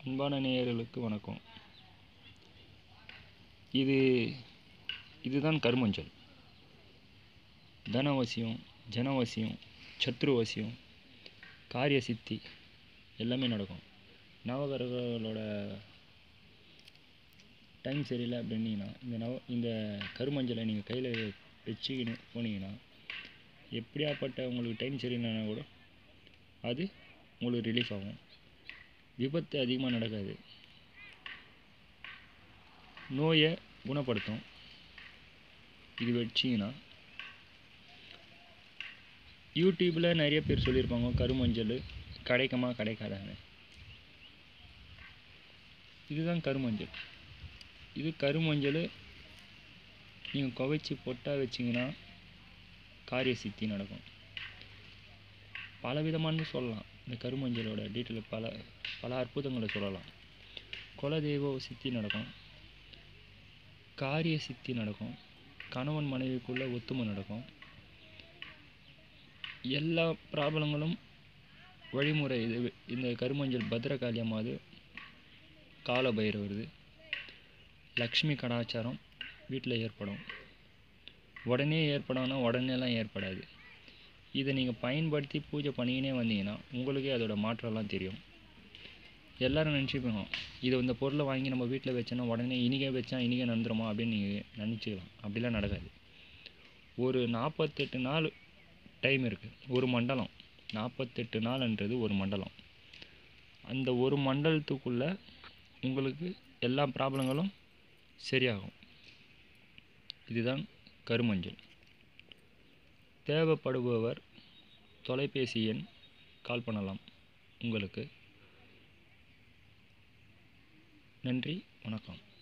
அன்பான நேயர்களுக்கு வணக்கம் இது இதுதான் கருமஞ்சள் தனவசியம் ஜனவசியம் சத்ருவசியம் காரிய சித்தி எல்லாமே நடக்கும் நவகிரகங்களோட டைம் சரியில்லை அப்படின்னீங்கன்னா இந்த நவ இந்த கருமஞ்சளை நீங்கள் கையில் வச்சுக்கின்னு போனீங்கன்னா எப்படியாப்பட்ட உங்களுக்கு டைம் சரியில்லைனா கூட அது உங்களுக்கு ரிலீஃப் ஆகும் விபத்து அதிகமாக நடக்காது நோயை குணப்படுத்தும் இது வச்சிங்கன்னா யூடியூப்பில் நிறைய பேர் சொல்லியிருப்பாங்க கருமஞ்சள் கிடைக்குமா கிடைக்காதான்னு இதுதான் கருமஞ்சள் இது கருமஞ்சள் நீங்கள் குவைச்சி பொட்டாக வச்சிங்கன்னா காரிய சித்தி நடக்கும் பல விதமானு சொல்லலாம் இந்த கருமஞ்சளோட டீட்டெயில் பல பல அற்புதங்களை சொல்லலாம் குலதெய்வ சித்தி நடக்கும் காரிய சித்தி நடக்கும் கணவன் மனைவிக்குள்ள ஒத்துமை நடக்கும் எல்லா ப்ராப்ளங்களும் வழிமுறை இது இந்த கருமஞ்சள் பத்ரகாளியம்மாவது கால பைரவருது லக்ஷ்மி கடாச்சாரம் வீட்டில் ஏற்படும் உடனே ஏற்படும்னா உடனேலாம் ஏற்படாது இதை நீங்கள் பயன்படுத்தி பூஜை பண்ணிக்கினே வந்தீங்கன்னா உங்களுக்கே அதோட மாற்றம்லாம் தெரியும் எல்லோரும் நினச்சிப்போம் இது இந்த பொருளை வாங்கி நம்ம வீட்டில் வச்சோன்னா உடனே இன்றைக்கே வச்சா இன்றைக்கே நடந்துருமா அப்படின்னு நீங்கள் நினச்சிக்கலாம் அப்படிலாம் நடக்காது ஒரு நாற்பத்தெட்டு நாள் டைம் இருக்குது ஒரு மண்டலம் நாற்பத்தெட்டு நாள்ன்றது ஒரு மண்டலம் அந்த ஒரு மண்டலத்துக்குள்ளே உங்களுக்கு எல்லா ப்ராப்ளங்களும் சரியாகும் இதுதான் கருமஞ்சள் தேவைப்படுபவர் தொலைபேசி எண் கால் பண்ணலாம் உங்களுக்கு நன்றி வணக்கம்